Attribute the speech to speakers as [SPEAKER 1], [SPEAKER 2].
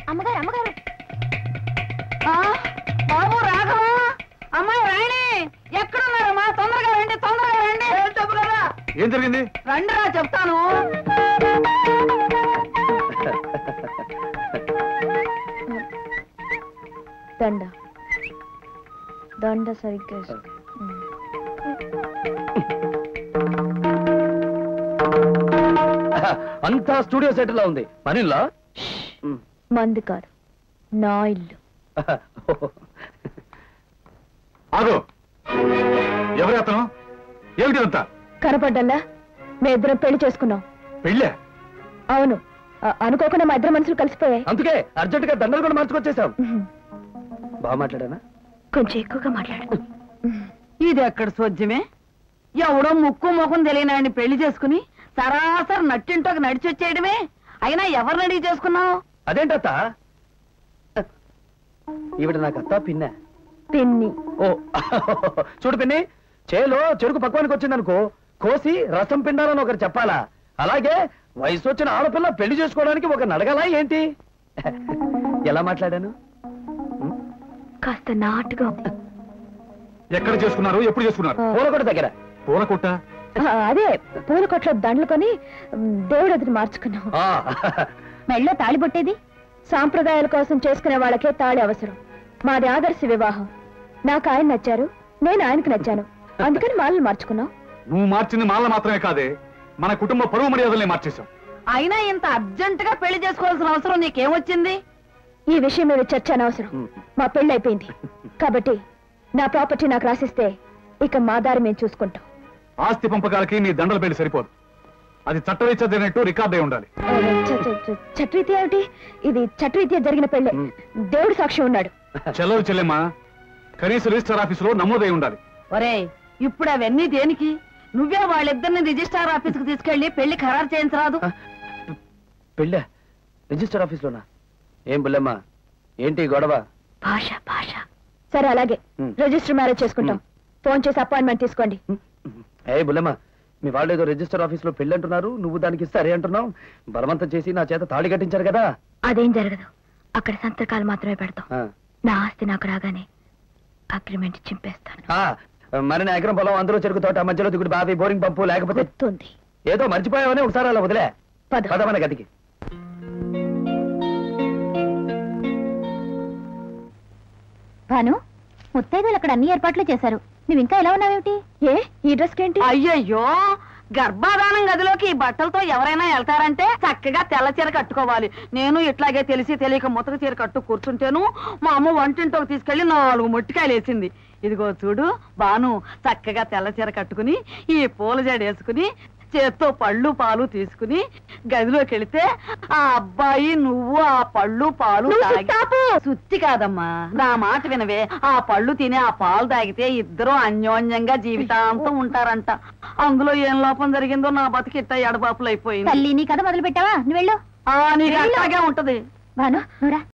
[SPEAKER 1] అమ్మగారు అమ్మగారు
[SPEAKER 2] ఆ, బాబు రాఘవ అమ్మాయి రాణి ఎక్కడున్నారమ్మా తొందరగా రండి తొందరగా రండి
[SPEAKER 3] ఏం జరిగింది
[SPEAKER 2] రండి రా చెప్తాను
[SPEAKER 1] దండ దండ సరిగ్గా వేసుకో.
[SPEAKER 4] అంతా స్టూడియో సెట్ లా ఉంది పనిలా
[SPEAKER 1] మంది కాదు నా ఇల్లు
[SPEAKER 3] ఆగు ఎవరి అతను ఏమిటి అంతా
[SPEAKER 1] కనపడ్డల్లా మీ ఇద్దరం పెళ్లి చేసుకున్నాం
[SPEAKER 3] పెళ్ళే
[SPEAKER 1] అవును అ- అనుకోకుండా మా ఇద్దరు మనుషులు కలిసిపోయాయి
[SPEAKER 4] అందుకే అర్జెంట్ గా దండలు కూడా మార్చుకొచ్చేసాం బాగా మాట్లాడానా
[SPEAKER 1] కొంచెం ఎక్కువగా మాట్లాడు
[SPEAKER 2] ఇది ఎక్కడ సోద్యమే ఎవడో ముక్కు ముఖం తెలియని ఆయన్ని పెళ్లి చేసుకుని సరాసరి నట్టింటోకి నడిచి వచ్చేయడమే అయినా ఎవరిని అడిగి చేసుకున్నావు
[SPEAKER 4] అదేంటత్త ఈవిడ నాకు అత్త పిన్న
[SPEAKER 1] పిన్ని
[SPEAKER 4] ఓ చూడు పిన్ని చేలో చెరుకు పక్వానికి వచ్చిందనుకో కోసి రసం పిండాలని ఒకరు చెప్పాలా అలాగే వయసు వచ్చిన ఆడపిల్ల పెళ్లి చేసుకోవడానికి ఒక నడగలా ఏంటి ఎలా మాట్లాడాను
[SPEAKER 1] కాస్త నాటుగా ఉంది
[SPEAKER 3] ఎక్కడ చేసుకున్నారు ఎప్పుడు చేసుకున్నారు
[SPEAKER 4] పూలకొడ దగ్గర
[SPEAKER 3] పూల కొట్ట
[SPEAKER 1] ఆ, అదే పూల కొట్లో దండలు కొని మ్, దేవుడు అదిని మార్చుకున్నాం
[SPEAKER 4] ఆ,
[SPEAKER 1] మెళ్ళో తాళి పట్టేది సాంప్రదాయాల కోసం చేసుకునే వాళ్ళకే తాళి అవసరం మాది ఆదర్శ వివాహం నాకు ఆయన నచ్చారు నేను ఆయనకు నచ్చాను అందుకని మాలను మార్చుకున్నాం
[SPEAKER 3] నువ్వు మార్చింది మాల మాత్రమే కాదే మన కుటుంబ పరువు మర్యాదల్ని మార్చేశాం
[SPEAKER 2] అయినా ఇంత అర్జెంట్ గా పెళ్లి చేసుకోవాల్సిన అవసరం నీకేమొచ్చింది
[SPEAKER 1] ఈ విషయం మీద చర్చ అనవసరం మా పెళ్లి అయిపోయింది కాబట్టి నా ప్రాపర్టీ నాకు రాసిస్తే ఇక మా దారి మేము చూసుకుంటాం
[SPEAKER 3] ఆస్తి పంపకాలకి నీ దండల పెళ్లి సరిపోదు అది చట్టరీత్యా జరిగినట్టు రికార్డ్ అయి ఉండాలి
[SPEAKER 1] ఆ, చ- చ- చ- చట్రీత్యా ఏమిటి ఇది చట్రీత్యా జరిగిన పెళ్లి దేవుడు సాక్షి ఉన్నాడు
[SPEAKER 3] చెల్లరు చెల్లెమ్మ కనీస రిజిస్టర్ ఆఫీసులో నమోదై ఉండాలి
[SPEAKER 2] ఒరే ఇప్పుడు అవన్నీ దేనికి నువ్వే వాళ్ళిద్దరిని రిజిస్ట్రార్ ఆఫీస్ కు తీసుకెళ్లి పెళ్లి ఖరారు చేయించరాదు
[SPEAKER 4] పెళ్ళా రిజిస్టర్ ఆఫీస్ లోనా ఏం బుల్లమ్మా ఏంటి ఈ గొడవ
[SPEAKER 1] భాష భాష సరే అలాగే
[SPEAKER 4] మ్.
[SPEAKER 1] రిజిస్టర్ మ్యారేజ్ చేసుకుంటాం ఫోన్ చేసి అపాయింట్మెంట్ తీసుకోండి
[SPEAKER 4] ఏ బుల్లమ్మ మీ వాళ్ళు ఏదో రిజిస్టర్ ఆఫీస్ లో పెళ్లి అంటున్నారు నువ్వు దానికి సరే అంటున్నావు బలవంతం చేసి నా చేత తాళి కట్టించారు కదా
[SPEAKER 1] అదేం జరగదు అక్కడ సంతకాలు మాత్రమే పెడతాం
[SPEAKER 4] ఆ.
[SPEAKER 1] నా ఆస్తి నాకు రాగానే అగ్రిమెంట్ చింపేస్తాను
[SPEAKER 4] ఆ, మరి నా ఎకరం పొలం అందులో చెరుకు తోట మధ్యలో దిగుడు బావి బోరింగ్ పంపు లేకపోతే
[SPEAKER 1] గుర్తుంది
[SPEAKER 4] ఏదో మర్చిపోయావని ఒకసారి అలా వదిలే
[SPEAKER 1] పద
[SPEAKER 4] పదమన గదికి
[SPEAKER 1] భాను ముత్తైదులు అక్కడ అన్ని ఏర్పాట్లు చేశారు నువ్వు ఇంకా ఎలా ఉన్నావేమిటి ఏ ఈ డ్రెస్ ఏంటి
[SPEAKER 2] అయ్యయ్యో గర్భాధానం గదిలోకి ఈ బట్టలతో ఎవరైనా వెళ్తారంటే చక్కగా తెల్ల చీర కట్టుకోవాలి నేను ఇట్లాగే తెలిసి తెలియక ముతక చీర కట్టు కూర్చుంటేను మా అమ్మ వంటింటోకి తీసుకెళ్లి నాలుగు మొట్టికాయలు వేసింది ఇదిగో చూడు బాను చక్కగా తెల్ల చీర కట్టుకుని ఈ పూల జడ వేసుకుని చేత్తో పళ్ళు పాలు తీసుకుని గదిలోకి వెళితే ఆ అబ్బాయి నువ్వు ఆ పళ్ళు పాలు
[SPEAKER 1] నువ్వు
[SPEAKER 2] తాగి-
[SPEAKER 1] సుత్తాపు!
[SPEAKER 2] సుత్తి కాదమ్మా నా మాట వినవే ఆ పళ్ళు తిని ఆ పాలు తాగితే ఇద్దరు అన్యోన్యంగా జీవితాంతం ఉంటారంట అందులో ఏం లోపం జరిగిందో నా బతికిట్ట ఎడబాపులు అయిపోయింది
[SPEAKER 1] తల్లి నీ కథ మొదలు పెట్టావా నువ్వు వెళ్ళు
[SPEAKER 2] ఆ నీకు అట్లాగే ఉంటది
[SPEAKER 1] భాను నువ్వురా